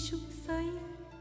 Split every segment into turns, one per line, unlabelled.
ريشه قصير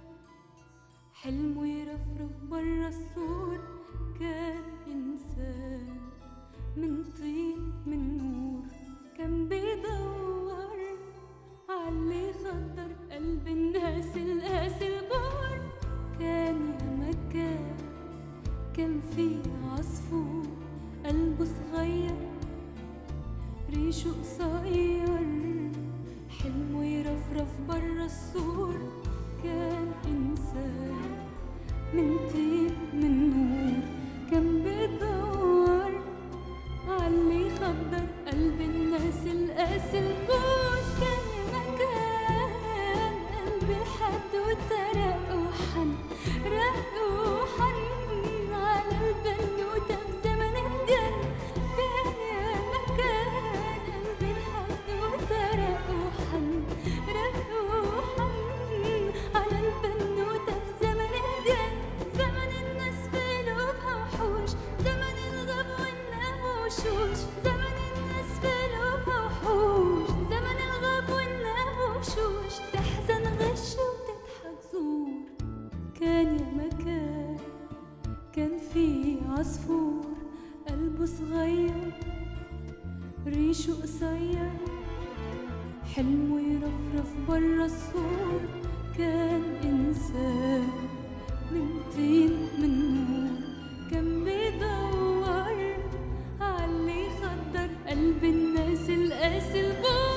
حلمه يرفرف برا السور كان إنسان من طين من نور كان بيدور عاللي خطر قلب الناس القاسي البور كان يا مكان كان في عصفور قلبه صغير ريشه قصير حلمه يرفرف برا السور كان إنسان من طين من نور كان بيدور عاللي خضر قلب الناس القاسي البوش كان مكان قلبي حد وترق وحن رق وحن على البنوتة في زمن الجن كان يا مكان قلبي حد وترق وحن رق وحن على البنوتة في زمن الجن زمن الناس في قلوبها وحوش زمن الغب والنام وشوش زمن الناس في قلوبها وحوش زمن الغب والنام وشوش تحزن غش وتضحك زور كان يا مكان كان في عصفور قلبه صغير ريشه قصير حلمه يرفرف برا السور كان إنسان من طين من نور كان بيدور عاللي خدر قلب الناس القاسي البور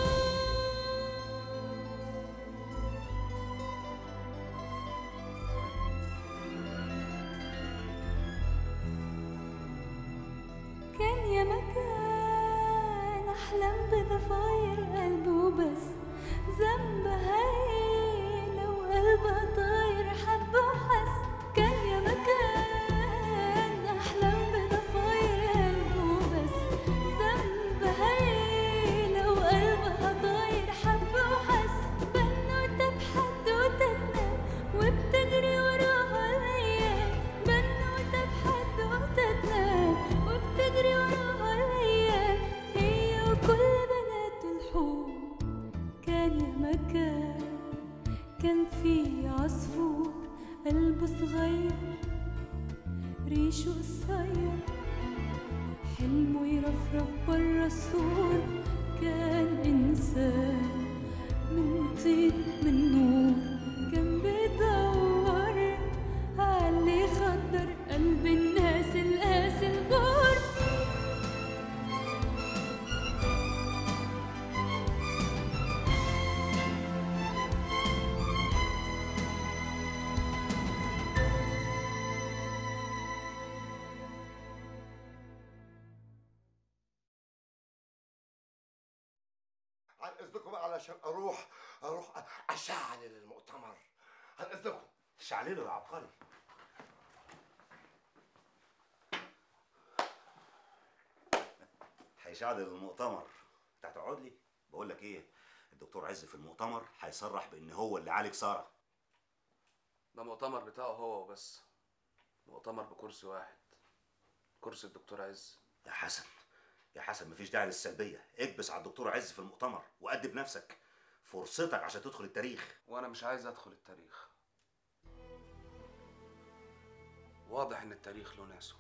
كان يا مكان أحلم بضفاير قلبه بس ذنب هاي لو قلبه طاير حب وحس كان يا مكان أحلم بضفاير قلبه بس ذنب هاي لو قلبها طاير حب وحس بنوتة بحدوتة تنام وبتجري وراها الأيام بنوتة بحدوتة تنام وبتجري وراها الأيام هي وكل بنات الحور كان يا مكان كان في عصفور قلبه صغير ريشه قصير حلمه يرفرف برا السور كان إنسان من طين من نور كان بيدور عاللي خدر قلب الناس القاسي الغور
عن اذنكم بقى علشان اروح اروح اشعل المؤتمر عن اذنكم
شعلله يا عبقري هيشعل المؤتمر انت هتقعد لي بقول لك ايه الدكتور عز في المؤتمر هيصرح بان هو اللي عالج ساره
ده مؤتمر بتاعه هو وبس مؤتمر بكرسي واحد كرسي الدكتور عز
يا حسن يا حسن مفيش داعي للسلبيه اكبس على الدكتور عز في المؤتمر وقدم نفسك فرصتك عشان تدخل التاريخ
وانا مش عايز ادخل التاريخ واضح ان التاريخ له ناسه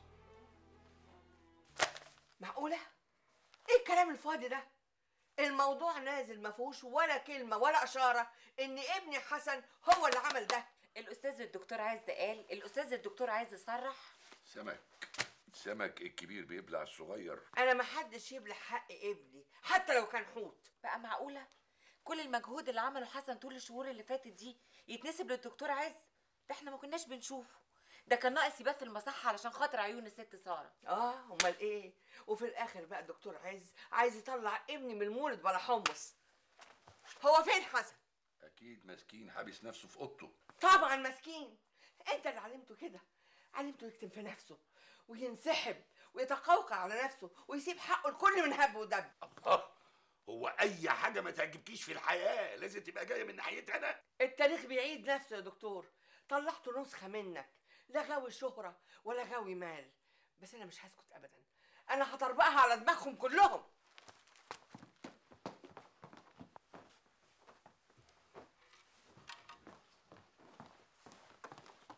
معقولة؟ ايه الكلام الفاضي ده؟ الموضوع نازل ما فيهوش ولا كلمة ولا إشارة إن ابني حسن هو اللي عمل ده
الأستاذ الدكتور عايز قال الأستاذ الدكتور عايز صرح
سمك سمك الكبير بيبلع الصغير
أنا ما حدش يبلع حق ابني حتى لو كان حوت
بقى معقولة كل المجهود اللي عمله حسن طول الشهور اللي فاتت دي يتنسب للدكتور عز ده احنا ما كناش بنشوفه ده كان ناقص يبات في المصحة علشان خاطر عيون الست سارة
اه امال ايه وفي الاخر بقى الدكتور عز عايز يطلع ابني من المولد بلا حمص هو فين حسن
اكيد مسكين حابس نفسه في اوضته
طبعا مسكين انت اللي علمته كده علمته يكتم في نفسه وينسحب ويتقوقع على نفسه ويسيب حقه الكل من هب ودب
الله هو اي حاجه ما تعجبكيش في الحياه لازم تبقى جايه من ناحيتي انا
التاريخ بيعيد نفسه يا دكتور طلعت نسخة منك لا غاوي شهرة ولا غاوي مال بس أنا مش هسكت أبدا أنا هطربقها على دماغهم كلهم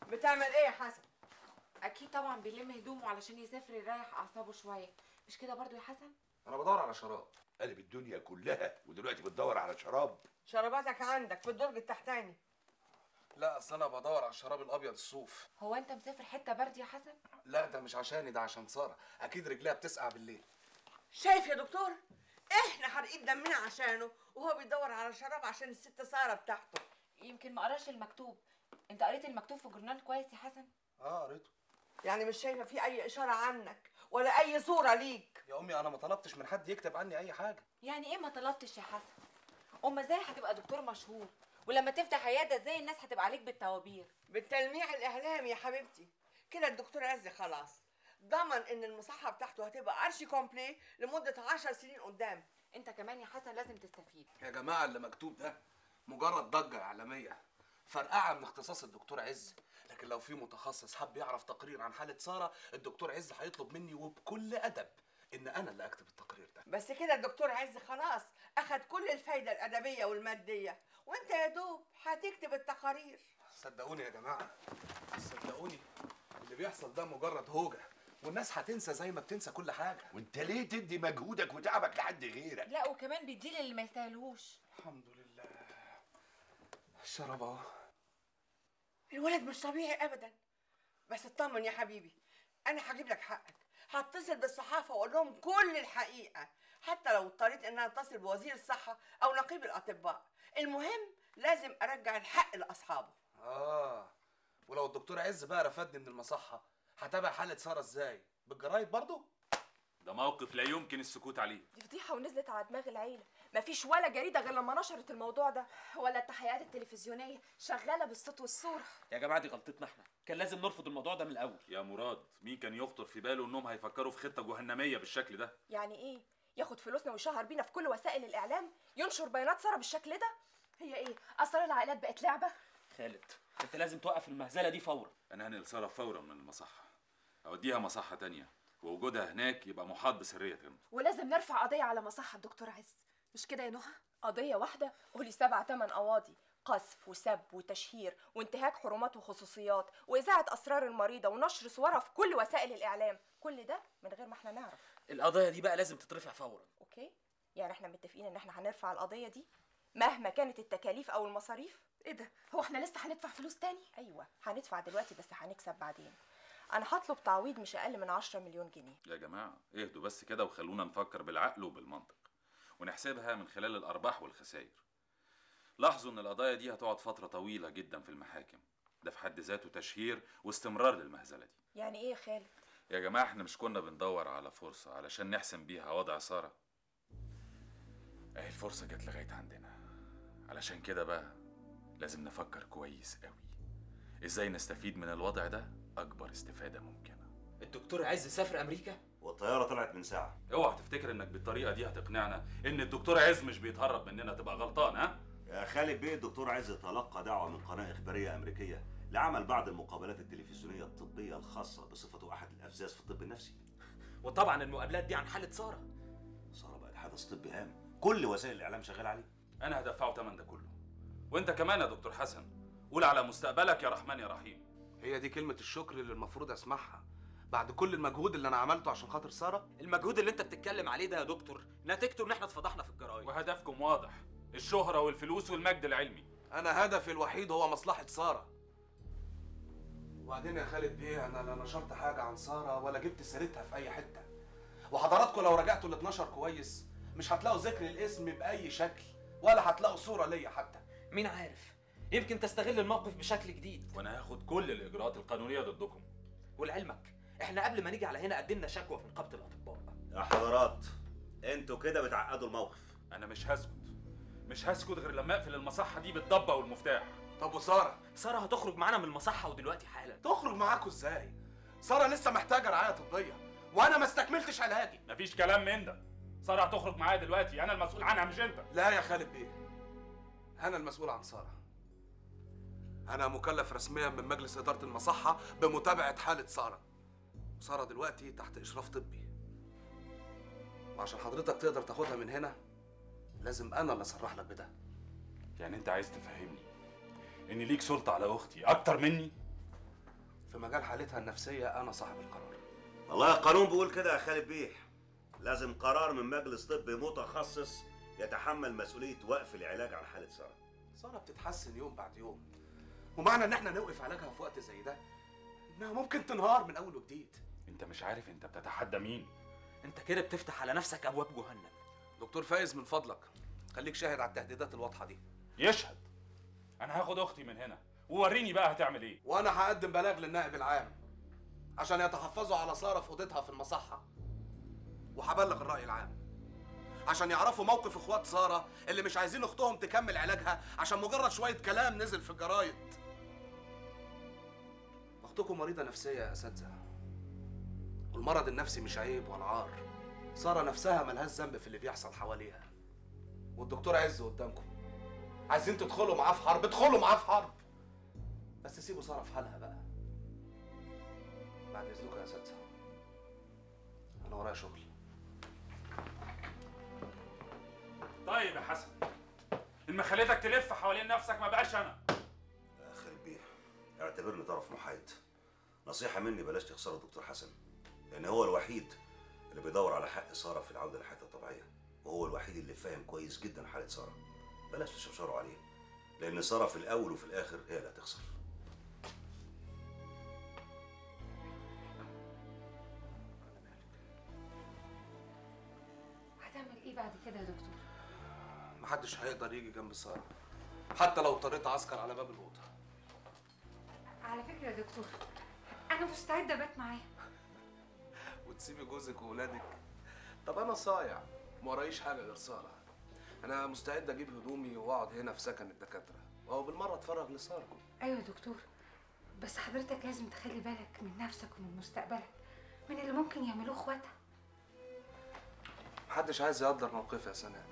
بتعمل ايه يا حسن
اكيد طبعا بيلم هدومه علشان يسافر يريح اعصابه شويه مش كده برضو يا حسن
انا بدور على شراب
قلب الدنيا كلها ودلوقتي بتدور على شراب
شرباتك عندك في الدرج التحتاني
لا اصل انا بدور على الشراب الابيض الصوف
هو انت مسافر حته برد يا حسن
لا ده مش عشاني ده عشان ساره اكيد رجليها بتسقع بالليل
شايف يا دكتور احنا حارقين دمنا عشانه وهو بيدور على شراب عشان الست ساره بتاعته
يمكن ما قراش المكتوب انت قريت المكتوب في الجورنال كويس يا حسن
اه قريته
يعني مش شايفه في اي اشاره عنك ولا اي صوره ليك
يا امي انا ما طلبتش من حد يكتب عني اي حاجه
يعني ايه ما طلبتش يا حسن امال ازاي هتبقى دكتور مشهور ولما تفتح عياده ازاي الناس هتبقى عليك بالطوابير
بالتلميع الاعلامي يا حبيبتي كده الدكتور عز خلاص ضمن ان المصحه بتاعته هتبقى ارشي كومبلي لمده عشر سنين قدام
انت كمان يا حسن لازم تستفيد
يا جماعه اللي مكتوب ده مجرد ضجه اعلاميه فرقعه من اختصاص الدكتور عز لكن لو في متخصص حب يعرف تقرير عن حاله ساره الدكتور عز هيطلب مني وبكل ادب ان انا اللي اكتب التقرير ده
بس كده الدكتور عز خلاص اخد كل الفايده الادبيه والماديه وانت يا دوب هتكتب التقارير
صدقوني يا جماعه صدقوني اللي بيحصل ده مجرد هوجه والناس هتنسى زي ما بتنسى كل حاجه
وانت ليه تدي مجهودك وتعبك لحد غيرك
لا وكمان بيديل اللي ما يستاهلوش
الحمد لله الشراب اهو
الولد مش طبيعي ابدا بس اطمن يا حبيبي انا هجيب لك حقك هتصل بالصحافه واقول لهم كل الحقيقه حتى لو اضطريت ان انا اتصل بوزير الصحه او نقيب الاطباء المهم لازم ارجع الحق لاصحابه
اه ولو الدكتور عز بقى رفدني من المصحه هتابع حاله ساره ازاي بالجرايد برضو
ده موقف لا يمكن السكوت عليه
دي فضيحه ونزلت على دماغ العيله مفيش ولا جريده غير لما نشرت الموضوع ده
ولا التحقيقات التلفزيونيه شغاله بالصوت والصوره
يا جماعه دي غلطتنا احنا كان لازم نرفض الموضوع ده من الاول
يا مراد مين كان يخطر في باله انهم هيفكروا في خطه جهنميه بالشكل ده
يعني ايه ياخد فلوسنا ويشهر بينا في كل وسائل الاعلام ينشر بيانات ساره بالشكل ده
هي ايه اسرار العائلات بقت لعبه
خالد انت لازم توقف المهزله دي فورا
انا هنقل ساره فورا من المصحه اوديها مصحه تانية ووجودها هناك يبقى محاط بسريه تامه
ولازم نرفع قضيه على مصحه الدكتور عز مش كده يا نهى
قضيه واحده قولي سبع تمن قواضي قذف وسب وتشهير وانتهاك حرمات وخصوصيات واذاعه اسرار المريضه ونشر صورها في كل وسائل الاعلام كل ده من غير ما احنا نعرف
القضيه دي بقى لازم تترفع فورا
اوكي يعني احنا متفقين ان احنا هنرفع القضيه دي مهما كانت التكاليف او المصاريف
ايه ده هو احنا لسه هندفع فلوس تاني
ايوه هندفع دلوقتي بس هنكسب بعدين انا هطلب تعويض مش اقل من 10 مليون جنيه
يا جماعه اهدوا بس كده وخلونا نفكر بالعقل وبالمنطق ونحسبها من خلال الارباح والخسائر لاحظوا ان القضايا دي هتقعد فتره طويله جدا في المحاكم ده في حد ذاته تشهير واستمرار للمهزله دي
يعني ايه يا خالد
يا جماعه احنا مش كنا بندور على فرصه علشان نحسم بيها وضع ساره اهي الفرصه جت لغايه عندنا علشان كده بقى لازم نفكر كويس قوي ازاي نستفيد من الوضع ده اكبر استفاده ممكنه
الدكتور عز سافر امريكا
والطياره طلعت من ساعه
اوعى تفتكر انك بالطريقه دي هتقنعنا ان الدكتور عز مش بيتهرب مننا تبقى غلطان ها
يا خالد بيه الدكتور عز تلقى دعوه من قناه اخباريه امريكيه لعمل بعض المقابلات التلفزيونيه الطبيه الخاصه بصفته احد الافزاز في الطب النفسي
وطبعا المقابلات دي عن حاله ساره
ساره بقت حدث طبي هام كل وسائل الاعلام شغال عليه
انا هدفعه تمن ده كله وانت كمان يا دكتور حسن قول على مستقبلك يا رحمن يا رحيم
هي دي كلمه الشكر اللي المفروض اسمعها بعد كل المجهود اللي انا عملته عشان خاطر ساره
المجهود اللي انت بتتكلم عليه ده يا دكتور نتيجته ان احنا اتفضحنا في الجرايد
وهدفكم واضح الشهره والفلوس والمجد العلمي
انا هدفي الوحيد هو مصلحه ساره وبعدين يا خالد بيه انا لا نشرت حاجه عن ساره ولا جبت سيرتها في اي حته وحضراتكم لو رجعتوا ال 12 كويس مش هتلاقوا ذكر الاسم باي شكل ولا هتلاقوا صوره ليا حتى
مين عارف يمكن تستغل الموقف بشكل جديد
وانا هاخد كل الاجراءات القانونيه ضدكم
ولعلمك احنا قبل ما نيجي على هنا قدمنا شكوى في نقابه الاطباء
يا حضرات انتوا كده بتعقدوا الموقف
انا مش هسكت مش هسكت غير لما اقفل المصحه دي بالضبه والمفتاح
طب وساره
ساره هتخرج معانا من المصحه ودلوقتي حالا
تخرج معاكم ازاي ساره لسه محتاجه رعايه طبيه وانا ما استكملتش علاجي
مفيش كلام من ده ساره هتخرج معايا دلوقتي انا المسؤول عنها مش انت
لا يا خالد بيه انا المسؤول عن ساره انا مكلف رسميا من مجلس اداره المصحه بمتابعه حاله ساره ساره دلوقتي تحت اشراف طبي وعشان حضرتك تقدر تاخدها من هنا لازم انا اللي اصرح لك بده
يعني انت عايز تفهمني ان ليك سلطه على اختي اكتر مني
في مجال حالتها النفسيه انا صاحب القرار
والله القانون بيقول كده يا خالد بيه لازم قرار من مجلس طبي متخصص يتحمل مسؤوليه وقف العلاج عن حاله ساره
ساره بتتحسن يوم بعد يوم ومعنى ان احنا نوقف علاجها في وقت زي ده انها ممكن تنهار من اول وجديد
انت مش عارف انت بتتحدى مين
انت كده بتفتح على نفسك ابواب جهنم
دكتور فايز من فضلك خليك شاهد على التهديدات الواضحه دي
يشهد انا هاخد اختي من هنا ووريني بقى هتعمل ايه
وانا هقدم بلاغ للنائب العام عشان يتحفظوا على ساره في اوضتها في المصحه وهبلغ الراي العام عشان يعرفوا موقف اخوات ساره اللي مش عايزين اختهم تكمل علاجها عشان مجرد شويه كلام نزل في الجرايد اختكم مريضه نفسيه يا اساتذه والمرض النفسي مش عيب ولا عار ساره نفسها ملهاش ذنب في اللي بيحصل حواليها والدكتور عز قدامكم عايزين تدخلوا معاه في حرب ادخلوا معاه في حرب بس سيبوا ساره في حالها بقى بعد اذنكم يا اساتذه انا ورايا شغل
طيب يا حسن لما خليتك تلف حوالين نفسك ما بقاش انا
يا خالد بيه اعتبرني طرف محايد نصيحه مني بلاش تخسروا الدكتور حسن لان هو الوحيد اللي بيدور على حق ساره في العوده لحياتها الطبيعيه وهو الوحيد اللي فاهم كويس جدا حاله ساره بلاش تشوشروا عليه لان ساره في الاول وفي الاخر هي اللي هتخسر
هتعمل ايه بعد كده يا دكتور
محدش هيقدر يجي جنب ساره حتى لو اضطريت عسكر على باب الاوضه
على فكره يا دكتور انا مستعده ابات معاه
وتسيبي جوزك وولادك طب انا صايع ما ورايش حاجه غير ساره انا مستعد اجيب هدومي واقعد هنا في سكن الدكاتره وهو بالمره اتفرغ لساره
ايوه يا دكتور بس حضرتك لازم تخلي بالك من نفسك ومن مستقبلك من اللي ممكن يعملوه اخواتها
محدش عايز يقدر موقفي يا سناء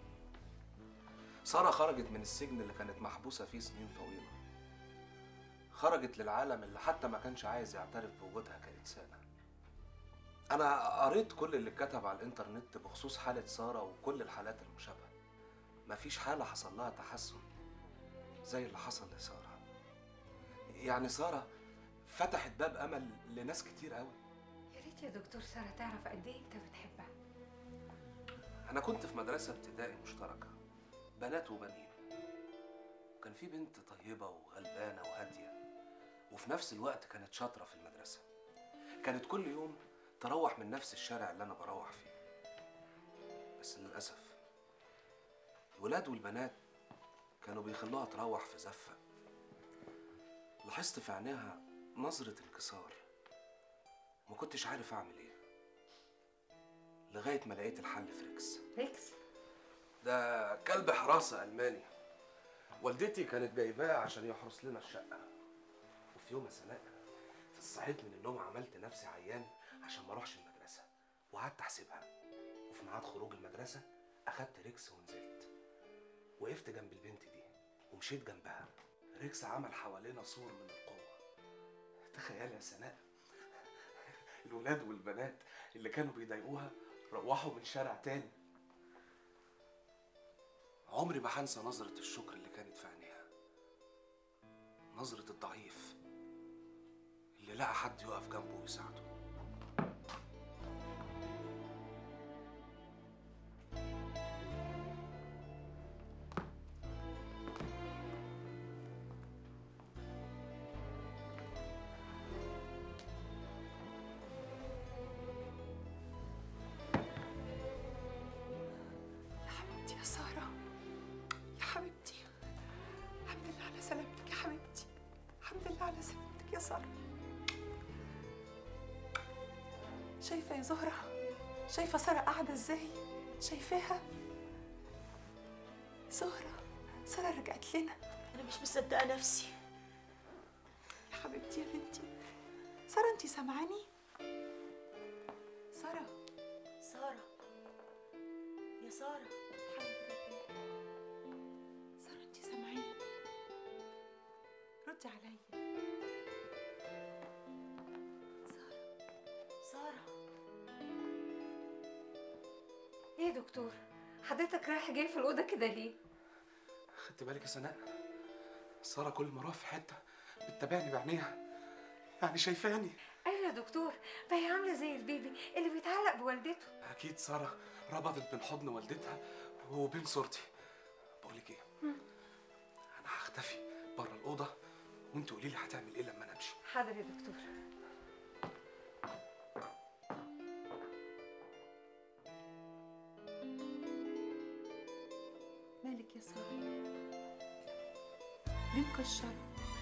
سارة خرجت من السجن اللي كانت محبوسة فيه سنين طويلة خرجت للعالم اللي حتى ما كانش عايز يعترف بوجودها كإنسانة أنا قريت كل اللي اتكتب على الإنترنت بخصوص حالة سارة وكل الحالات المشابهة مفيش حالة حصل لها تحسن زي اللي حصل لسارة يعني سارة فتحت باب أمل لناس كتير قوي
يا ريت يا دكتور ساره تعرف قد ايه انت بتحبها
أنا كنت في مدرسة ابتدائي مشتركة بنات وبنين وكان في بنت طيبة وغلبانة وهادية وفي نفس الوقت كانت شاطرة في المدرسة كانت كل يوم تروح من نفس الشارع اللي أنا بروح فيه بس للأسف الولاد والبنات كانوا بيخلوها تروح في زفة لاحظت في عينيها نظرة انكسار ما كنتش عارف أعمل إيه لغاية ما لقيت الحل في ريكس
ريكس
ده كلب حراسة ألماني والدتي كانت جايباه عشان يحرس لنا الشقة وفي يوم يا سناء صحيت من النوم عملت نفسي عيان عشان ما اروحش المدرسة وقعدت احسبها وفي ميعاد خروج المدرسة أخدت ريكس ونزلت وقفت جنب البنت دي ومشيت جنبها ريكس عمل حوالينا سور من القوة تخيل يا سناء الولاد والبنات اللي كانوا بيضايقوها روحوا من شارع تاني عمري ما هنسى نظرة الشكر اللي كانت في عينيها نظرة الضعيف اللي لقى حد يقف جنبه ويساعده
يا حبيبتي يا سارة يا حبيبتي الحمد لله على سلامتك يا حبيبتي الحمد لله على سلامتك يا سارة شايفة يا زهرة شايفة سارة قاعدة ازاي شايفاها زهرة سارة رجعت لنا
أنا مش مصدقة نفسي
يا حبيبتي يا بنتي سارة انتي سامعاني سارة
سارة يا سارة
سارة انتي سامعاني ردي عليا
سارة
ايه يا دكتور حضرتك رايح جاي في الاوضه كده ليه
خدت بالك يا سناء سارة كل ما اروح في حتة بتتابعني بعينيها يعني شايفاني
ايوه يا دكتور ما هي عامله زي البيبي اللي بيتعلق بوالدته
اكيد ساره ربطت بين حضن والدتها وبين صورتي بقول لك ايه انا هختفي بره الاوضه وانت قولي لي هتعمل ايه لما انا امشي
حاضر يا دكتور
مالك يا سارة ليه مكشرة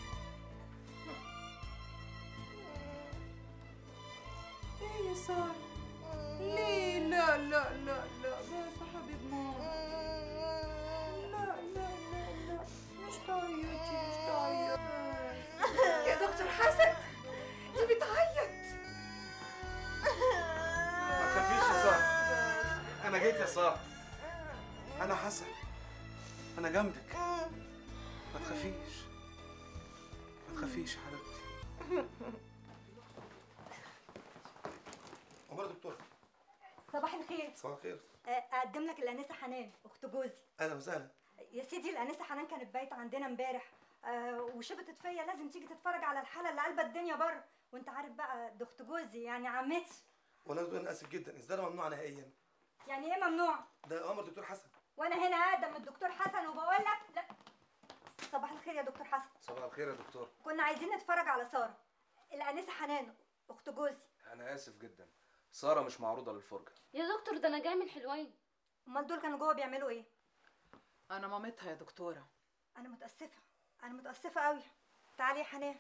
ايه يا سارة ليه لا لا لا لا بس يا حبيب ماما لا لا لا لا مش تعيطي مش تعيطي
يا دكتور حسن دي بتعيط
ما تخافيش يا ساره انا جيت يا ساره انا حسن انا جنبك ما تخافيش ما تخافيش يا حبيبتي
عمر يا دكتور
صباح الخير
صباح الخير
آه، اقدم لك الانسه حنان اخت جوزي
اهلا وسهلا
يا سيدي الانسه حنان كانت بايته عندنا امبارح آه، وشبطت فيا لازم تيجي تتفرج على الحاله اللي قلبت الدنيا بره وانت عارف بقى ده اخت جوزي يعني عمتي
وانا دكتور انا اسف جدا ازاي ده ممنوع نهائيا
يعني ايه ممنوع
ده امر دكتور حسن
وانا هنا اقدم من الدكتور حسن وبقول لك لا صباح الخير يا دكتور حسن
صباح الخير يا دكتور
كنا عايزين نتفرج على ساره الانسه حنان اخت جوزي
انا اسف جدا ساره مش معروضه للفرجه
يا دكتور ده انا جاي من حلوين امال دول كانوا جوه بيعملوا ايه
انا مامتها يا دكتوره
انا متاسفه انا متاسفه قوي تعالي يا حنان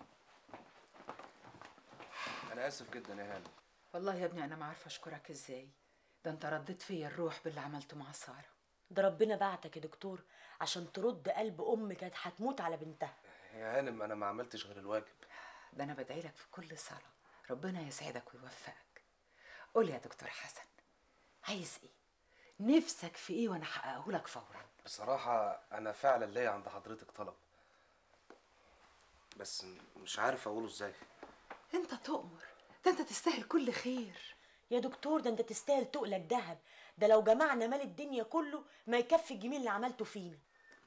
انا اسف جدا يا هاني
والله يا ابني انا ما عارفه اشكرك ازاي ده انت رديت فيا الروح باللي عملته مع ساره
ده ربنا بعتك يا دكتور عشان ترد قلب ام كانت هتموت على بنتها
يا هانم انا ما عملتش غير الواجب
ده انا بدعي لك في كل صلاه ربنا يسعدك ويوفقك قول يا دكتور حسن عايز ايه نفسك في ايه وانا احققه لك فورا
بصراحه انا فعلا ليا عند حضرتك طلب بس م- مش عارف اقوله ازاي
انت تؤمر ده انت تستاهل كل خير
يا دكتور ده انت تستاهل تقلك دهب ده لو جمعنا مال الدنيا كله ما يكفي الجميل اللي عملته فينا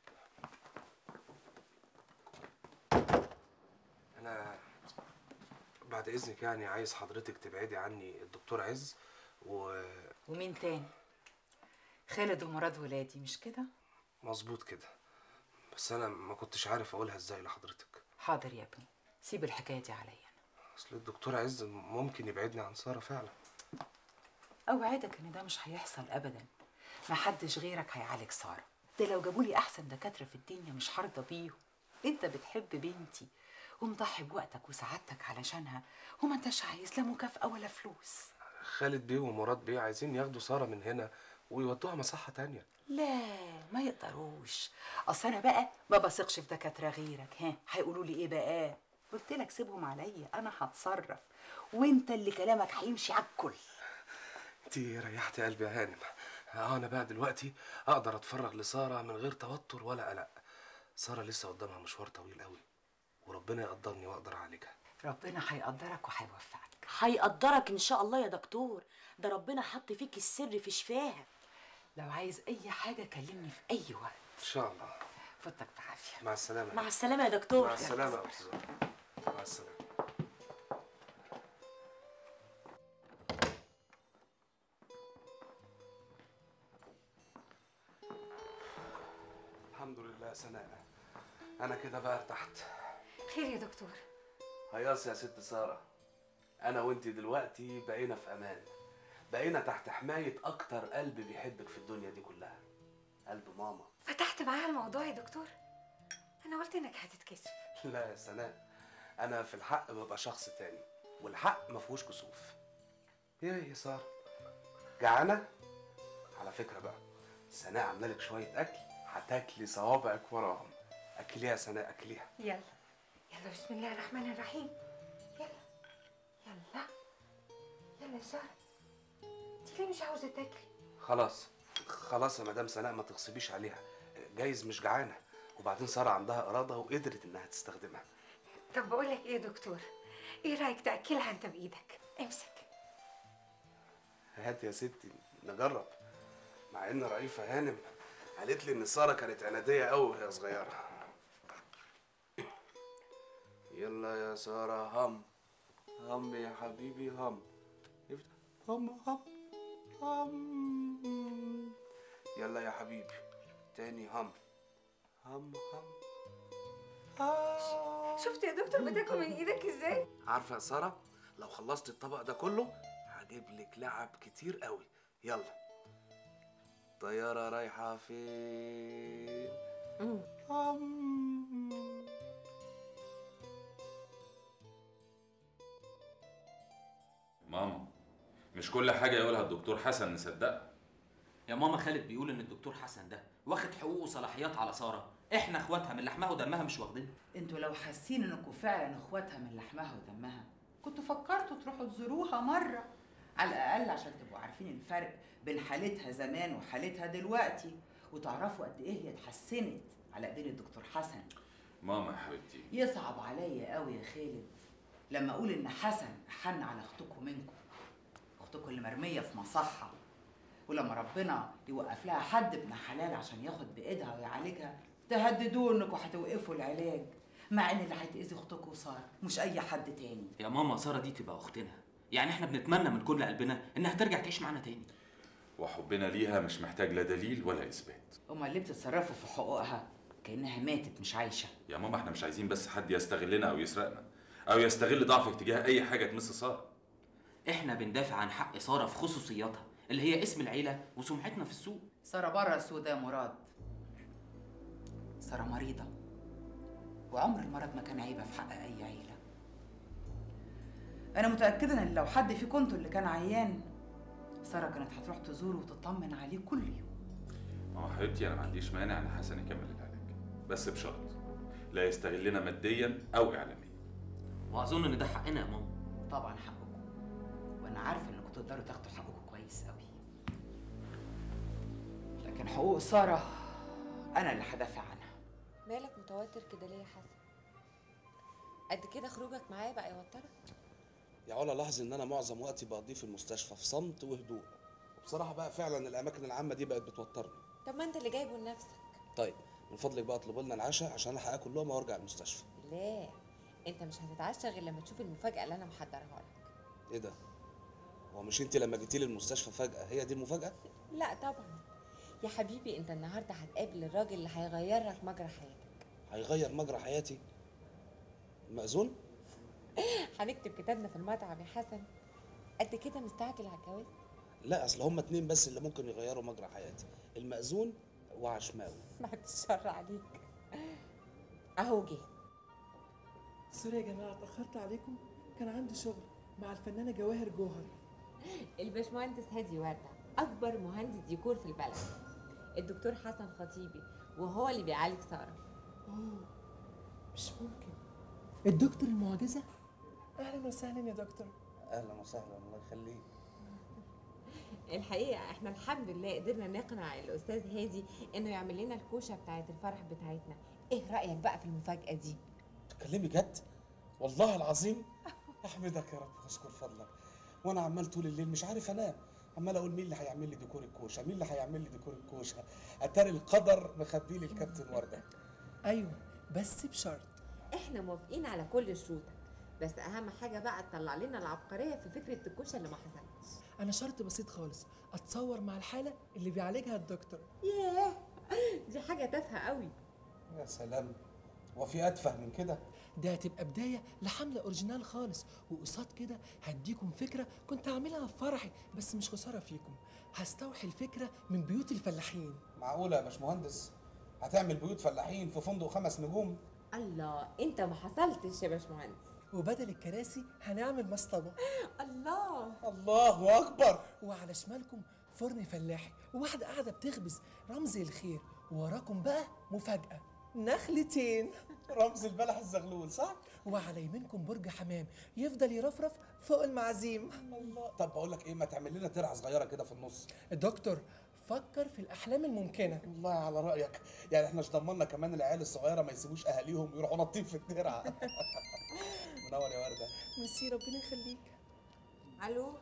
انا بعد اذنك يعني عايز حضرتك تبعدي عني الدكتور عز و
ومين تاني خالد ومراد ولادي مش كده
مظبوط كده بس انا ما كنتش عارف اقولها ازاي لحضرتك
حاضر يا ابني سيب الحكايه دي عليا
اصل الدكتور عز ممكن يبعدني عن ساره فعلا
اوعدك ان ده مش هيحصل ابدا ما حدش غيرك هيعالج ساره ده لو جابوا لي احسن دكاتره في الدنيا مش هرضى بيهم انت بتحب بنتي ومضحي بوقتك وسعادتك علشانها وما انتش عايز لا مكافاه ولا فلوس
خالد بيه ومراد بيه عايزين ياخدوا ساره من هنا ويودوها مصحه تانية
لا ما يقدروش اصل انا بقى ما بثقش في دكاتره غيرك ها هيقولوا لي ايه بقى قلت لك سيبهم عليا انا هتصرف وانت اللي كلامك هيمشي على الكل
انت ريحتي قلبي يا هانم اه انا بقى دلوقتي اقدر اتفرغ لساره من غير توتر ولا قلق ساره لسه قدامها مشوار طويل قوي وربنا يقدرني واقدر اعالجها
ربنا هيقدرك وهيوفقك
هيقدرك ان شاء الله يا دكتور ده ربنا حط فيك السر في شفاها
لو عايز اي حاجه كلمني في اي وقت
ان شاء الله
فوتك بعافيه
مع السلامه
مع السلامه يا دكتور
مع السلامه يا استاذ مع السلامه الحمد لله يا سناء انا كده بقى ارتحت
خير يا دكتور
هياص يا ست ساره انا وانت دلوقتي بقينا في امان بقينا تحت حمايه اكتر قلب بيحبك في الدنيا دي كلها قلب ماما
فتحت معاها الموضوع يا دكتور انا قلت انك هتتكسف
لا يا سناء انا في الحق ببقى شخص تاني والحق ما فيهوش كسوف ايه يا ساره جعانه على فكره بقى سناء عامله لك شويه اكل هتاكلي صوابعك وراهم اكليها يا سناء اكليها
يلا يلا بسم الله الرحمن الرحيم يلا يلا يلا يا ساره انت ليه مش عاوزه تاكلي
خلاص خلاص يا مدام سناء ما تغصبيش عليها جايز مش جعانه وبعدين ساره عندها اراده وقدرت انها تستخدمها
طب بقول لك ايه يا دكتور ايه رايك تاكلها انت بايدك امسك
هات يا ستي نجرب مع ان رئيفه هانم قالت لي ان ساره كانت عناديه قوي وهي صغيره يلا يا ساره هم هم يا حبيبي هم افتح هم هم هم يلا يا حبيبي تاني هم هم هم
شفت يا دكتور بتاكل من ايدك ازاي
عارفه يا ساره لو خلصت الطبق ده كله هجيب لك لعب كتير قوي يلا طياره رايحه فين هم
ماما مش كل حاجة يقولها الدكتور حسن نصدقها
يا ماما خالد بيقول ان الدكتور حسن ده واخد حقوق وصلاحيات على ساره احنا اخواتها من لحمها ودمها مش واخدين
انتوا لو حاسين انكم فعلا اخواتها من لحمها ودمها كنتوا فكرتوا تروحوا تزوروها مره على الاقل عشان تبقوا عارفين الفرق بين حالتها زمان وحالتها دلوقتي وتعرفوا قد ايه هي اتحسنت على ايدين الدكتور حسن
ماما يا حبيبتي
يصعب عليا قوي يا خالد لما اقول ان حسن حن على اختكم منكم اختكم اللي مرميه في مصحه ولما ربنا يوقف لها حد ابن حلال عشان ياخد بايدها ويعالجها تهددوه انكم هتوقفوا العلاج مع ان اللي هيتاذي اختكم ساره مش اي حد تاني
يا ماما ساره دي تبقى اختنا يعني احنا بنتمنى من كل قلبنا انها ترجع تعيش معانا تاني
وحبنا ليها مش محتاج لا دليل ولا إثبات
امال ليه بتتصرفوا في حقوقها كانها ماتت مش عايشه
يا ماما احنا مش عايزين بس حد يستغلنا أو يسرقنا أو يستغل ضعفك تجاه أي حاجة تمس سارة
احنا بندافع عن حق ساره في خصوصياتها اللي هي اسم العيله وسمعتنا في السوق
ساره بره السوق ده يا مراد ساره مريضه وعمر المرض ما كان عيبه في حق اي عيله انا متاكده ان لو حد فيكم انتوا اللي كان عيان ساره كانت هتروح تزوره وتطمن عليه كل يوم
ماما حبيبتي أنا ما عنديش مانع إن حسن يكمل العلاج بس بشرط لا يستغلنا ماديا أو إعلاميا
واظن ان ده حقنا يا ماما
طبعا حقكم وانا عارفه انكم تقدروا تاخدوا حقكم كويس قوي لكن حقوق ساره انا اللي هدافع عنها
مالك متوتر كده ليه يا حسن قد كده خروجك معايا بقى يوترك
يا علا لاحظ ان انا معظم وقتي بقضيه في المستشفى في صمت وهدوء وبصراحه بقى فعلا الاماكن العامه دي بقت بتوترني
طب ما انت اللي جايبه لنفسك
طيب من فضلك بقى اطلبوا لنا العشاء عشان انا هاكل لقمه وارجع المستشفى
لا انت مش هتتعشى غير لما تشوف المفاجاه اللي انا محضرها لك
ايه ده هو مش انت لما جيتي لي المستشفى فجاه هي دي المفاجاه
لا طبعا يا حبيبي انت النهارده هتقابل الراجل اللي هيغير لك مجرى حياتك
هيغير مجرى حياتي مأذون
هنكتب كتابنا في المطعم يا حسن قد كده مستعجل على الجواز
لا اصل هما اتنين بس اللي ممكن يغيروا مجرى حياتي المأذون وعشماوي
بعد الشر عليك اهو جه
سوري يا جماعه اتاخرت عليكم كان عندي شغل مع الفنانه جواهر جوهر
الباشمهندس هادي ورده اكبر مهندس ديكور في البلد الدكتور حسن خطيبي وهو اللي بيعالج ساره
اوه مش ممكن الدكتور المعجزه اهلا وسهلا يا دكتور
اهلا وسهلا الله يخليك
الحقيقه احنا الحمد لله قدرنا نقنع الاستاذ هادي انه يعمل لنا الكوشه بتاعه الفرح بتاعتنا ايه رايك بقى في المفاجاه دي
تتكلمي جد والله العظيم احمدك يا رب واشكر فضلك وانا عمال طول الليل مش عارف انام عمال اقول مين اللي هيعمل لي ديكور الكوشه مين اللي هيعمل لي ديكور الكوشه اتاري القدر مخبي لي الكابتن ورده
ايوه بس بشرط
احنا موافقين على كل شروطك بس اهم حاجه بقى تطلع لنا العبقريه في فكره الكوشه اللي ما حصلتش
انا شرط بسيط خالص اتصور مع الحاله اللي بيعالجها الدكتور
ياه دي حاجه تافهه قوي
يا سلام وفي اتفه من كده
ده هتبقى بدايه لحمله اوريجينال خالص وقصاد كده هديكم فكره كنت هعملها في فرحي بس مش خساره فيكم هستوحي الفكره من بيوت الفلاحين
معقوله يا باشمهندس هتعمل بيوت فلاحين في فندق خمس نجوم
الله انت ما حصلتش يا باشمهندس
وبدل الكراسي هنعمل مصطبه
الله
الله اكبر
وعلى شمالكم فرن فلاحي وواحده قاعده بتخبز رمز الخير ووراكم بقى مفاجاه نخلتين
رمز البلح الزغلول صح
وعلى يمينكم برج حمام يفضل يرفرف فوق المعازيم
الله طب بقول لك ايه ما تعمل لنا ترعه صغيره كده في النص
دكتور فكر في الاحلام الممكنه
الله على رايك يعني احنا مش ضمننا كمان العيال الصغيره ما يسيبوش اهاليهم يروحوا ناطين في الترعه منور يا ورده
ميرسي ربنا يخليك
الو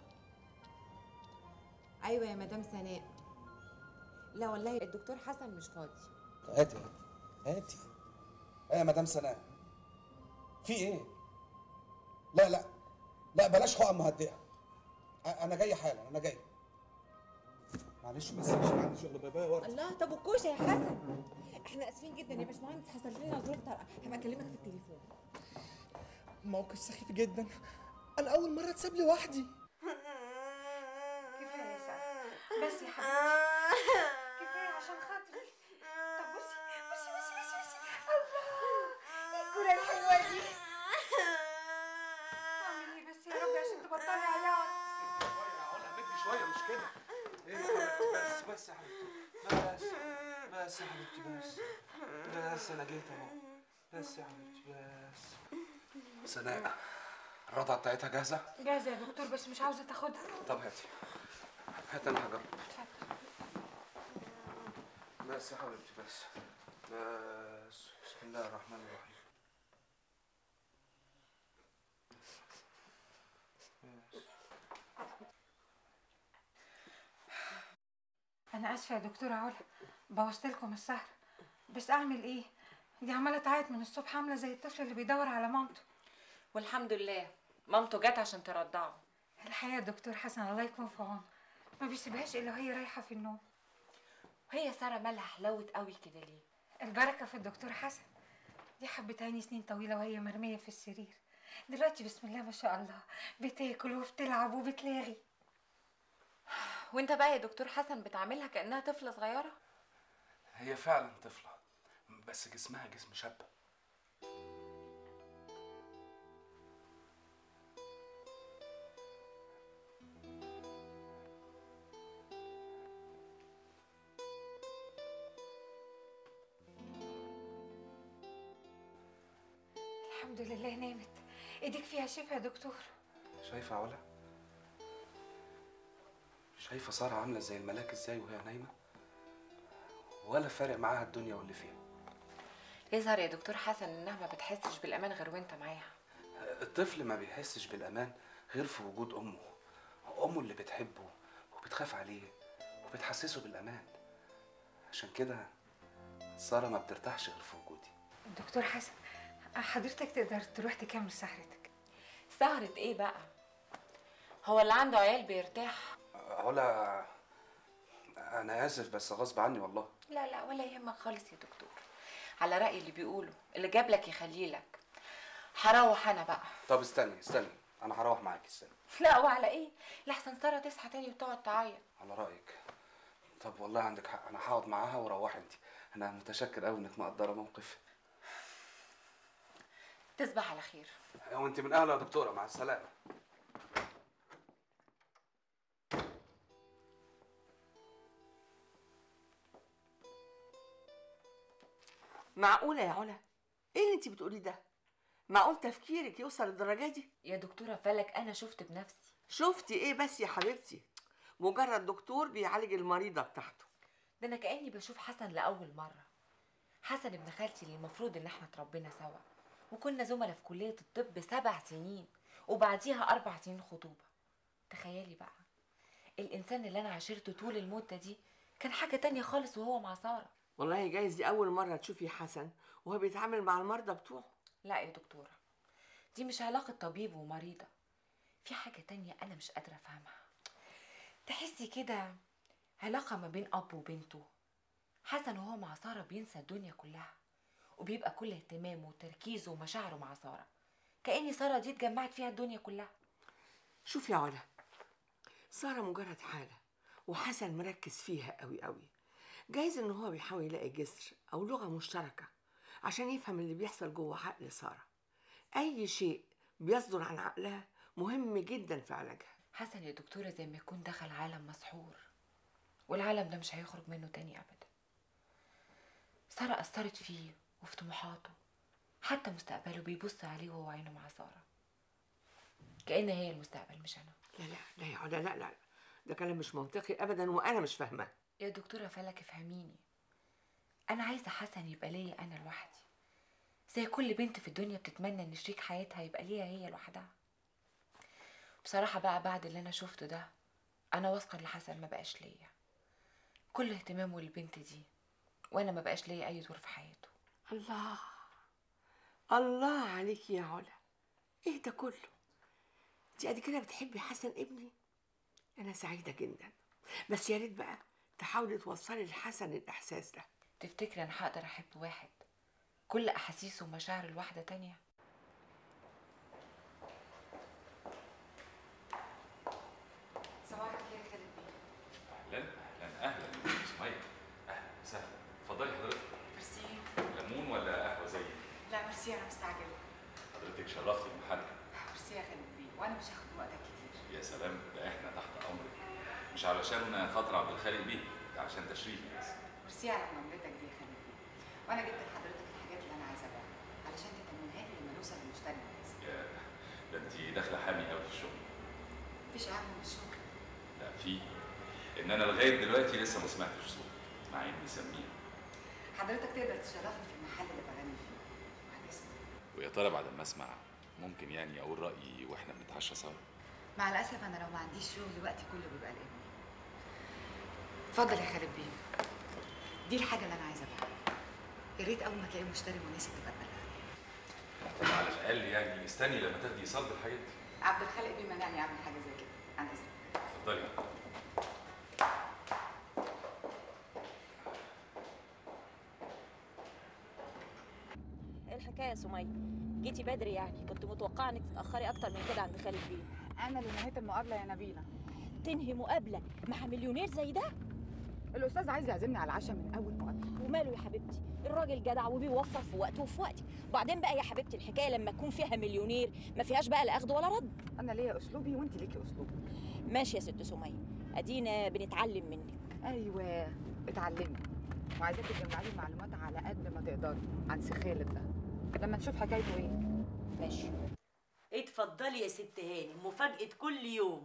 ايوه يا مدام سناء لا والله الدكتور حسن مش فاضي
هاتي هاتي ايه يا مدام سناء في ايه لا لا لا بلاش حقن مهدئه أ- انا جاي حالا انا جاي معلش بس عشان عندي شغل باي باي يا ورد
الله طب والكوشه يا حسن احنا اسفين جدا يا باشمهندس حصل لنا ظروف طارئه هبقى اكلمك في التليفون
موقف سخيف جدا انا اول مره اتساب لوحدي
كفايه يا سعد بس يا حبيبتي كفايه عشان خاطري طب بصي بصي بصي بصي بصي الله ايه الكوره الحلوه دي اعمل ايه بس يا رب عشان تبطلي عياط
مدي شويه مش كده ايه يا حبيبتي بس بس يا حبيبتي بس بس يا حبيبتي بس بس انا جيت اهو بس يا حبيبتي بس سناء الرضعه بتاعتها جاهزه
جاهزه يا دكتور بس مش عاوزه تاخدها
طب هاتي هات انا هجرب بس يا حبيبتي بس بس بسم الله الرحمن الرحيم
انا اسفه يا دكتوره علا بوظت لكم السهر بس اعمل ايه دي عماله تعيط من الصبح عامله زي الطفل اللي بيدور على مامته
والحمد لله مامته جت عشان ترضعه
الحقيقه يا دكتور حسن الله يكون في عونه ما بيسيبهاش الا وهي رايحه في النوم
وهي ساره مالها حلوت قوي كده ليه
البركه في الدكتور حسن دي حبتهاني سنين طويله وهي مرميه في السرير دلوقتي بسم الله ما شاء الله بتاكل وبتلعب وبتلاغي
وانت بقى يا دكتور حسن بتعاملها كانها طفله صغيره
هي فعلا طفله بس جسمها جسم شاب
الحمد لله نامت ايديك فيها شفا يا دكتور
شايفه يا علا شايفه ساره عامله زي الملاك ازاي وهي نايمه ولا فارق معاها الدنيا واللي فيها
يظهر يا دكتور حسن انها ما بتحسش بالامان غير وانت معاها
الطفل ما بيحسش بالامان غير في وجود امه امه اللي بتحبه وبتخاف عليه وبتحسسه بالامان عشان كده ساره ما بترتاحش غير في وجودي
دكتور حسن حضرتك تقدر تروح تكمل سهرتك
سهرة ايه بقى هو اللي عنده عيال بيرتاح
علا انا اسف بس غصب عني والله
لا لا ولا يهمك خالص يا دكتور على رأي اللي بيقولوا اللي جاب لك يخليه لك هروح انا بقى
طب استني استني انا هروح معاك استني
لا وعلى ايه لحسن ساره تصحى تاني وتقعد تعيط
على رايك طب والله عندك حق انا هقعد معاها وروحي انت انا متشكر قوي انك مقدره موقفي
تصبح على خير
وانت من اهلا يا دكتوره مع السلامه
معقولة يا علا؟ ايه اللي انت بتقوليه ده؟ معقول تفكيرك يوصل للدرجة دي؟
يا دكتورة فلك أنا شفت بنفسي
شفتي ايه بس يا حبيبتي؟ مجرد دكتور بيعالج المريضة بتاعته
ده أنا كأني بشوف حسن لأول مرة حسن ابن خالتي اللي المفروض إن احنا اتربينا سوا وكنا زملاء في كلية الطب سبع سنين وبعديها أربع سنين خطوبة تخيلي بقى الإنسان اللي أنا عاشرته طول المدة دي كان حاجة تانية خالص وهو مع سارة
والله جايز دي أول مرة تشوفي حسن وهو بيتعامل مع المرضى بتوعه
لا يا دكتورة دي مش علاقة طبيب ومريضة في حاجة تانية أنا مش قادرة أفهمها تحسي كده علاقة ما بين أب وبنته حسن وهو مع سارة بينسى الدنيا كلها وبيبقى كل اهتمامه وتركيزه ومشاعره مع سارة كأن سارة دي اتجمعت فيها الدنيا كلها
شوفي يا علا سارة مجرد حالة وحسن مركز فيها قوي قوي جايز ان هو بيحاول يلاقي جسر او لغة مشتركة عشان يفهم اللي بيحصل جوه عقل سارة اي شيء بيصدر عن عقلها مهم جدا في علاجها
حسن يا دكتورة زي ما يكون دخل عالم مسحور والعالم ده مش هيخرج منه تاني أبدا سارة أثرت فيه وفي طموحاته حتى مستقبله بيبص عليه وهو عينه مع سارة كأن هي المستقبل مش أنا
لا لا لا يا علا لا لا ده كلام مش منطقي ابدا وانا مش فاهماه
يا دكتورة فلك افهميني أنا عايزة حسن يبقى ليا أنا لوحدي زي كل بنت في الدنيا بتتمنى إن شريك حياتها يبقى ليها هي لوحدها بصراحة بقى بعد اللي أنا شفته ده أنا واثقة إن حسن ما بقاش ليا كل اهتمامه للبنت دي وأنا ما بقاش ليا أي دور في حياته
الله الله عليك يا علا ايه ده كله انت قد كده بتحبي حسن ابني انا سعيده جدا بس يا ريت بقى تحاولي توصلي لحسن الاحساس ده
تفتكري انا هقدر احب واحد كل احاسيسه ومشاعر الواحده تانية صباح الخير يا خالد بيه
اهلا اهلا اهلا يا سمية اهلا وسهلا اتفضلي حضرتك
ميرسي
ليمون ولا قهوه زي
لا ميرسي انا مستعجله
حضرتك شرفتي المحل
ميرسي يا خالد بيه وانا مش هاخد من وقتك كتير
يا سلام ده احنا تحت امرك مش علشان خاطر عبد الخالق بيه ده عشان تشريفي بس
ميرسي على مجاملتك دي يا خالد بيه وانا جبت لحضرتك الحاجات اللي انا عايزه ابيعها علشان تتمنها لي لما نوصل للمشتري المناسب
يا ده انت داخله حامي قوي في الشغل
مفيش اهم من الشغل
لا في ان انا لغايه دلوقتي لسه ما سمعتش صوت مع اني سميه
حضرتك تقدر تشرفني في المحل اللي بغني فيه وهتسمع
ويا ترى بعد ما اسمع ممكن يعني اقول رايي واحنا بنتعشى سوا
مع الاسف انا لو ما عنديش شغل وقتي كله بيبقى لابني اتفضل يا خالد بيه دي الحاجه اللي انا عايزه ابيعها يا ريت اول ما تلاقي مشتري مناسب تبقى تبلغني
طب على الاقل يعني استني لما تاخدي صلب الحاجات دي
عبد الخالق بيه منعني اعمل حاجه زي كده انا اذنك
اتفضلي
ايه الحكايه يا سميه جيتي بدري يعني كنت متوقعه انك تتاخري اكتر من كده عند خالد بيه
انا اللي نهيت المقابله يا نبيله
تنهي مقابله مع مليونير زي ده
الاستاذ عايز يعزمني على العشاء من اول مقابله
وماله يا حبيبتي الراجل جدع وبيوفر في وقته وفي وقتي وبعدين بقى يا حبيبتي الحكايه لما تكون فيها مليونير ما فيهاش بقى لا اخد ولا رد
انا ليا اسلوبي وانت ليكي اسلوبك
ماشي يا ست سميه ادينا بنتعلم منك
ايوه اتعلمي وعايزاكي تجمعي لي معلومات على قد ما تقدري عن سي خالد ده لما نشوف حكايته ايه
ماشي اتفضلي يا ست هاني مفاجاه كل يوم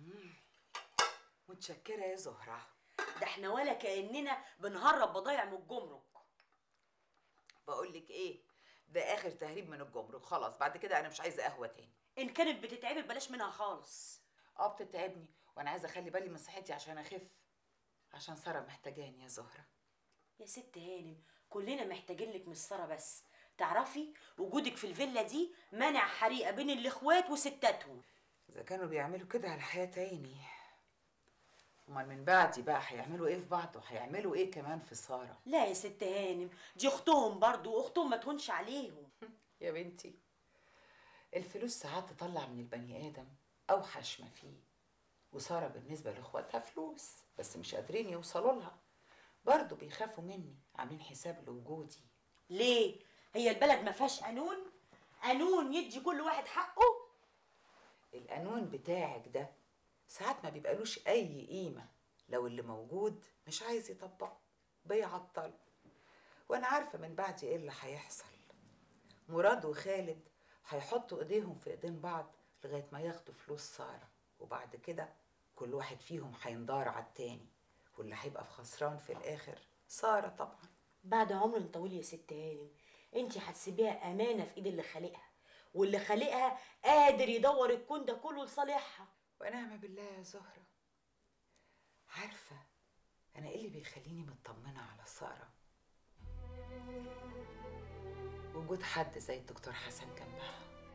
متشكره يا زهره
ده احنا ولا كاننا بنهرب بضايع من الجمرك
بقول لك ايه ده اخر تهريب من الجمرك خلاص بعد كده انا مش عايزه قهوه تاني
ان كانت بتتعبك بلاش منها خالص
اه بتتعبني وانا عايزه اخلي بالي من صحتي عشان اخف عشان ساره محتاجاني يا زهره
يا ست هانم كلنا محتاجين لك مش ساره بس تعرفي وجودك في الفيلا دي منع حريقه بين الاخوات وستاتهم
اذا كانوا بيعملوا كده على حياه عيني امال من بعدي بقى هيعملوا ايه في بعض وهيعملوا ايه كمان في ساره
لا يا ست هانم دي اختهم برضو واختهم ما تهونش عليهم
يا بنتي الفلوس ساعات تطلع من البني ادم اوحش ما فيه وساره بالنسبه لاخواتها فلوس بس مش قادرين يوصلوا لها برضه بيخافوا مني عاملين حساب لوجودي
ليه هي البلد ما فيهاش قانون قانون يدي كل واحد حقه
القانون بتاعك ده ساعات ما بيبقالوش اي قيمه لو اللي موجود مش عايز يطبقه بيعطل وانا عارفه من بعدي ايه اللي هيحصل مراد وخالد هيحطوا ايديهم في ايدين بعض لغايه ما ياخدوا فلوس ساره وبعد كده كل واحد فيهم هيندار على التاني واللي هيبقى في خسران في الاخر ساره طبعا
بعد عمر طويل يا ست هانم انت هتسيبيها امانه في ايد اللي خالقها واللي خالقها قادر يدور الكون ده كله لصالحها
ونعم بالله يا زهره عارفه انا ايه اللي بيخليني مطمنه على ساره وجود حد زي الدكتور حسن جنبها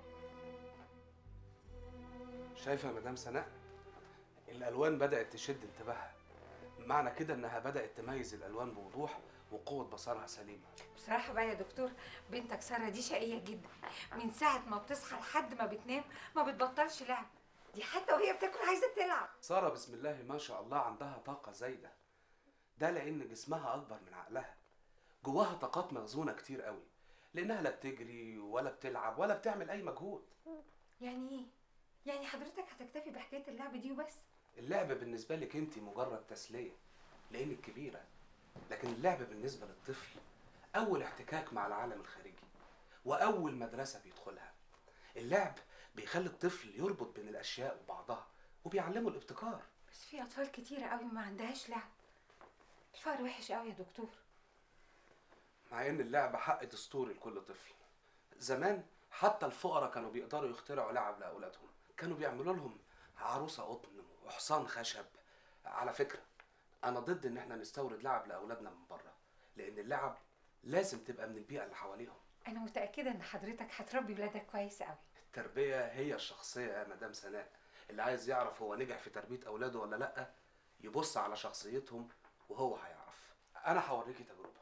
شايفه يا مدام سناء الالوان بدات تشد انتباهها معنى كده انها بدات تميز الالوان بوضوح وقوه بصرها سليمه
بصراحة بقى يا دكتور بنتك سارة دي شقية جدا من ساعة ما بتصحى لحد ما بتنام ما بتبطلش لعب دي حتى وهي بتاكل عايزة تلعب
ساره بسم الله ما شاء الله عندها طاقه زايده ده لان جسمها اكبر من عقلها جواها طاقات مخزونه كتير قوي لانها لا بتجري ولا بتلعب ولا بتعمل اي مجهود
يعني ايه؟ يعني حضرتك هتكتفي بحكاية اللعب دي وبس؟
اللعب بالنسبه لك انت مجرد تسليه لانك كبيره لكن اللعب بالنسبه للطفل اول احتكاك مع العالم الخارجي واول مدرسه بيدخلها اللعب بيخلي الطفل يربط بين الاشياء وبعضها وبيعلمه الابتكار
بس في أطفال كتيرة قوي ما عندهاش لعب الفقر وحش قوي يا دكتور
مع ان اللعبه حق دستوري لكل طفل زمان حتى الفقراء كانوا بيقدروا يخترعوا لعب لاولادهم كانوا بيعملوا لهم عروسه قطن وحصان خشب على فكره انا ضد ان احنا نستورد لعب لاولادنا من بره لان اللعب لازم تبقى من البيئه اللي حواليهم
أنا متأكدة إن حضرتك هتربي ولادك كويس قوي
التربيه هي الشخصيه يا مدام سناء اللي عايز يعرف هو نجح في تربيه اولاده ولا لا يبص على شخصيتهم وهو هيعرف انا هوريكي تجربه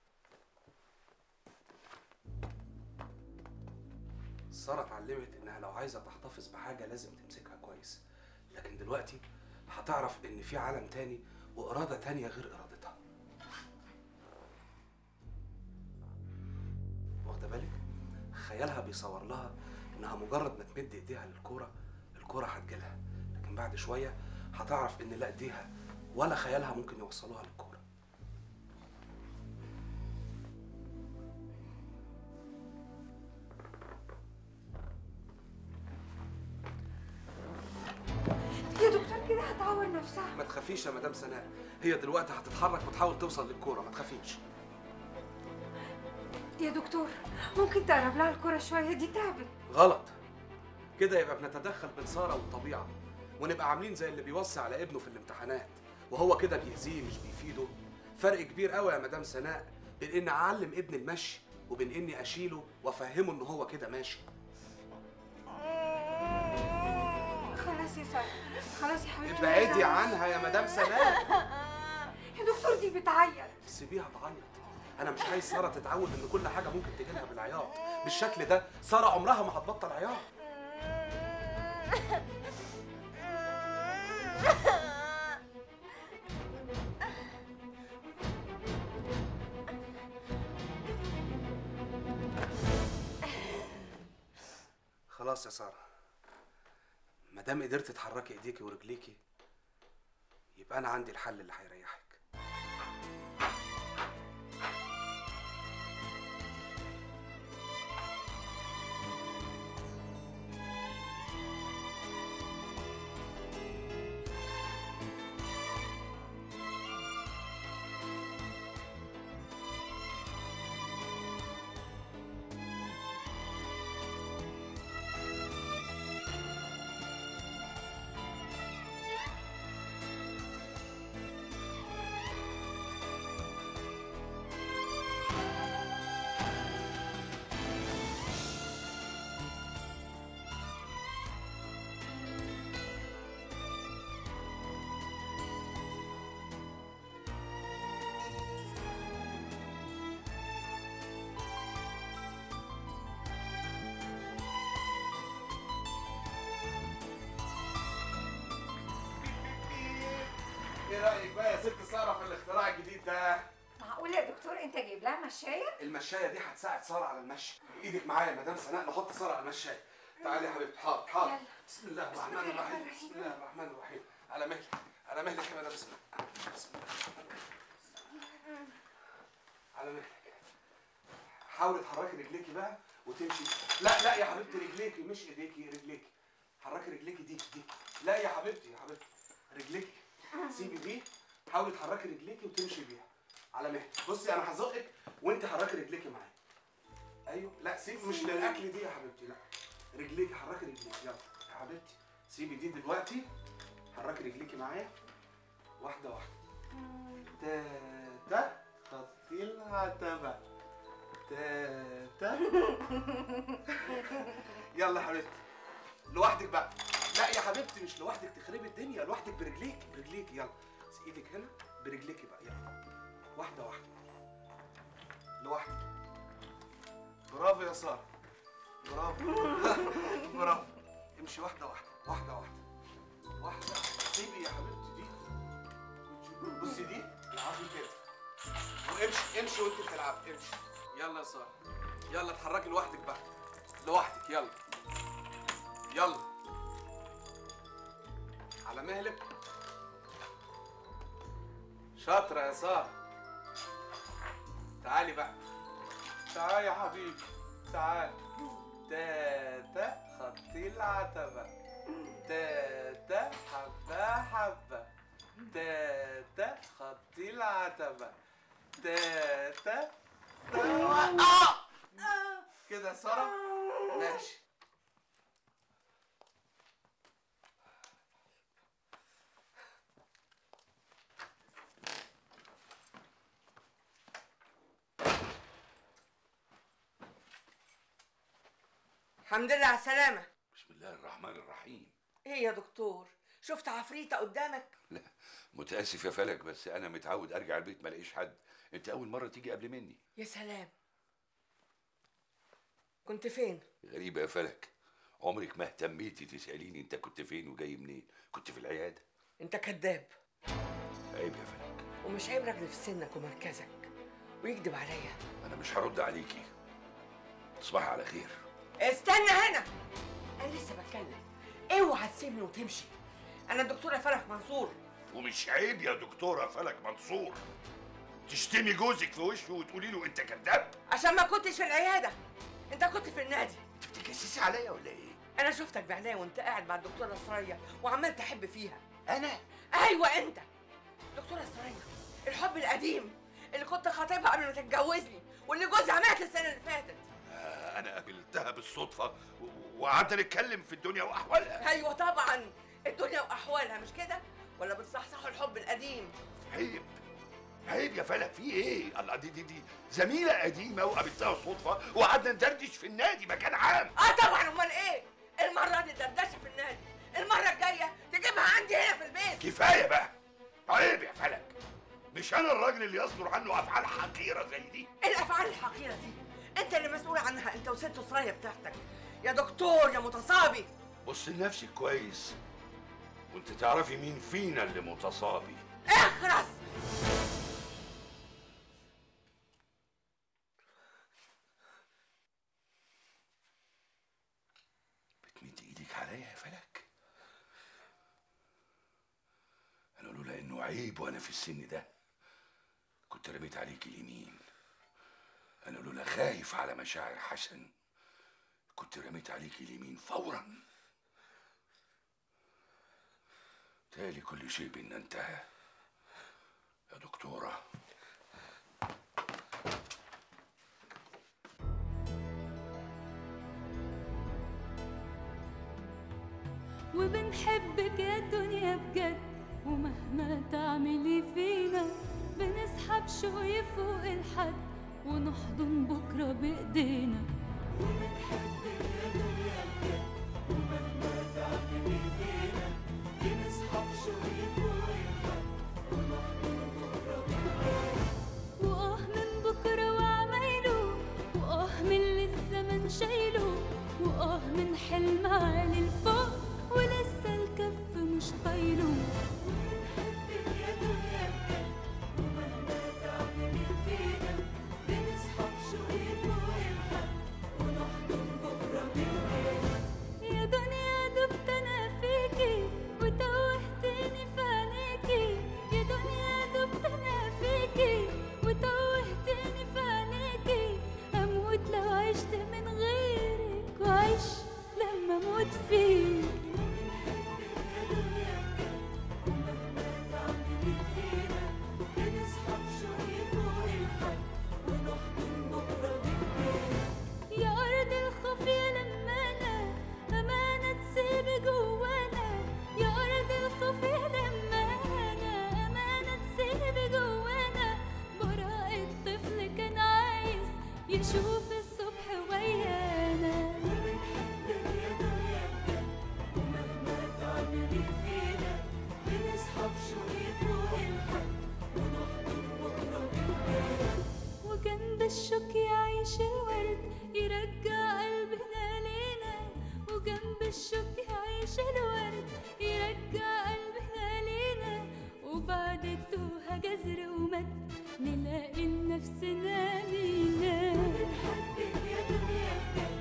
ساره اتعلمت انها لو عايزه تحتفظ بحاجه لازم تمسكها كويس لكن دلوقتي هتعرف ان في عالم تاني واراده تانيه غير ارادتها واخده بالك خيالها بيصور لها انها مجرد ما تمد ايديها للكوره الكوره هتجيلها لكن بعد شويه هتعرف ان لا ايديها ولا خيالها ممكن يوصلوها للكوره
يا دكتور كده هتعور نفسها
ما تخافيش يا مدام سناء هي دلوقتي هتتحرك وتحاول توصل للكوره ما تخافيش
يا دكتور ممكن تقرب لها الكرة شوية دي تعبت
غلط كده يبقى بنتدخل بين ساره والطبيعه ونبقى عاملين زي اللي بيوصي على ابنه في الامتحانات وهو كده بيأذيه مش بيفيده فرق كبير قوي يا مدام سناء بين اني اعلم ابني المشي وبين اني اشيله وافهمه ان هو كده ماشي
خلاص يا سارة خلاص يا حبيبتي
ابعدي عنها يا مدام سناء
يا دكتور دي بتعيط
سيبيها تعيط انا مش عايز ساره تتعود ان كل حاجه ممكن تجيلها بالعياط بالشكل ده ساره عمرها ما هتبطل عياط خلاص يا ساره ما دام قدرتي تحركي ايديكي ورجليكي يبقى انا عندي الحل اللي هيريحك ايه رايك بقى يا ست ساره في الاختراع الجديد ده
معقول يا دكتور انت جايب لها مشاية؟
المشايه دي هتساعد ساره على المشي ايدك معايا يا مدام سناء نحط ساره على المشايه تعالي يا حبيبتي حاضر حاضر
يلا.
بسم الله الرحمن الرحيم بسم الله الرحمن الرحيم على مهلك على مهلك يا مدام سناء بسم الله على مهلك حاولي تحركي رجليكي بقى وتمشي لا لا يا حبيبتي رجليكي مش ايديكي رجليكي حركي رجليكي دي دي لا يا حبيبتي يا حبيبتي رجليكي سيبي دي حاولي تحركي رجليكي وتمشي بيها على مهلك بصي انا هزقك وانت حركي رجليكي معايا ايوه لا سيبي مش للاكل دي يا حبيبتي لا رجليكي حركي رجليكي يلا يا حبيبتي سيبي دي دلوقتي حركي رجليكي معايا واحده واحده تاتا خطي العتبه تاتا يلا يا حبيبتي لوحدك بقى لا يا حبيبتي مش لوحدك تخربي الدنيا لوحدك برجليك برجليك يلا بس ايدك هنا برجليكي بقى يلا واحده واحده لوحدك برافو يا ساره برافو برافو امشي واحده واحده واحده واحده واحده سيبي يا حبيبتي دي بصي دي العبي كده وامشي امشي وانت بتلعبي امشي يلا يا ساره يلا اتحركي لوحدك بقى لوحدك يلا يلا على مهلك شاطرة يا سارة تعالي بقى تعالي يا حبيبي تعالي تاتا خطي العتبة تاتا حبة حبة تاتا خطي العتبة تاتا آه! كده يا سارة ماشي
الحمد لله على السلامه
بسم الله الرحمن الرحيم
ايه يا دكتور شفت عفريته قدامك
لا متاسف يا فلك بس انا متعود ارجع البيت ما الاقيش حد انت اول مره تيجي قبل مني
يا سلام كنت فين
غريبه يا فلك عمرك ما اهتميتي تساليني انت كنت فين وجاي منين كنت في العياده
انت كذاب
عيب يا فلك
ومش عيب راجل في سنك ومركزك ويكذب عليا
انا مش هرد عليكي تصبحي على خير
استنى هنا انا لسه بتكلم اوعى تسيبني وتمشي انا الدكتوره فرح منصور
ومش عيب يا دكتوره فلك منصور تشتمي جوزك في وشه وتقولي له انت كذاب
عشان ما كنتش في العياده انت كنت في النادي
انت بتتجسسي عليا ولا ايه
انا شفتك بعينيا وانت قاعد مع الدكتوره سرية وعمال تحب فيها
انا
ايوه انت دكتوره سرية الحب القديم اللي كنت خاطبها قبل ما تتجوزني واللي جوزها مات السنه اللي فاتت
آه، انا قابلتها بالصدفه و- وقعدنا نتكلم في الدنيا واحوالها
ايوه طبعا الدنيا واحوالها مش كده ولا بتصحصحوا الحب القديم
عيب عيب يا فلك في ايه الله دي دي دي زميله قديمه وقابلتها صدفه وقعدنا ندردش في النادي مكان عام
اه طبعا امال ايه المره دي دردشه في النادي المره الجايه تجيبها عندي هنا في البيت
كفايه بقى عيب يا فلك مش انا الراجل اللي يصدر عنه افعال حقيره زي دي
ايه الافعال الحقيره دي انت اللي مسؤول عنها انت وست سرية بتاعتك يا دكتور يا متصابي
بص لنفسك كويس وانت تعرفي مين فينا اللي متصابي
اخرس
بتمد ايدك عليا يا فلك انا لولا انه عيب وانا في السن ده كنت رميت عليك اليمين انا لولا خايف على مشاعر حسن كنت رميت عليك اليمين فورا تالي كل شيء بينا انتهى يا دكتوره
وبنحبك يا دنيا بجد ومهما تعملي فينا بنسحب شوي فوق الحد ونحضن بكرة بإيدينا وبنحبك يا دنيا بجد ومهما تعملي فينا بنسحب شوي فوق الحد ونحضن بكرة بإيدينا وآه من بكرة وعمايله وآه من اللي الزمن شايله وآه من حلم عالي لفوق ولسه الكف مش طايله وبنحبك يا دنيا بجد ومهما تعملي فينا بنسحب شوي فوق الحد ونحضن بكرة بإيدينا يا دنيا دبت أنا فيكي وتوهتني في عينيكي يا دنيا دبت أنا فيكي وتوهتني في عينيكي أموت لو عشت من غيرك وعيش لما أموت فيك يا أرض الخوف يا لمانا أمانة تسيبي جوانا يا أرض الخوف يا لمانا أمانة تسيبي جوانا براء الطفل كان عايز يشوف الصبح ويانا وبنحبك يا دنيا بجد ومهما تعملي فينا بنسحب شوي فوق الحد ونحضن بكرة بإيدينا وجنب الشوك يعيش الورد يرجع قلبنا لينا وجنب الشوك يعيش الورد يرجع قلبنا لينا وبعد التوهة جزر ومد نلاقي نفسنا لينا بنحبك يا دنيا بجد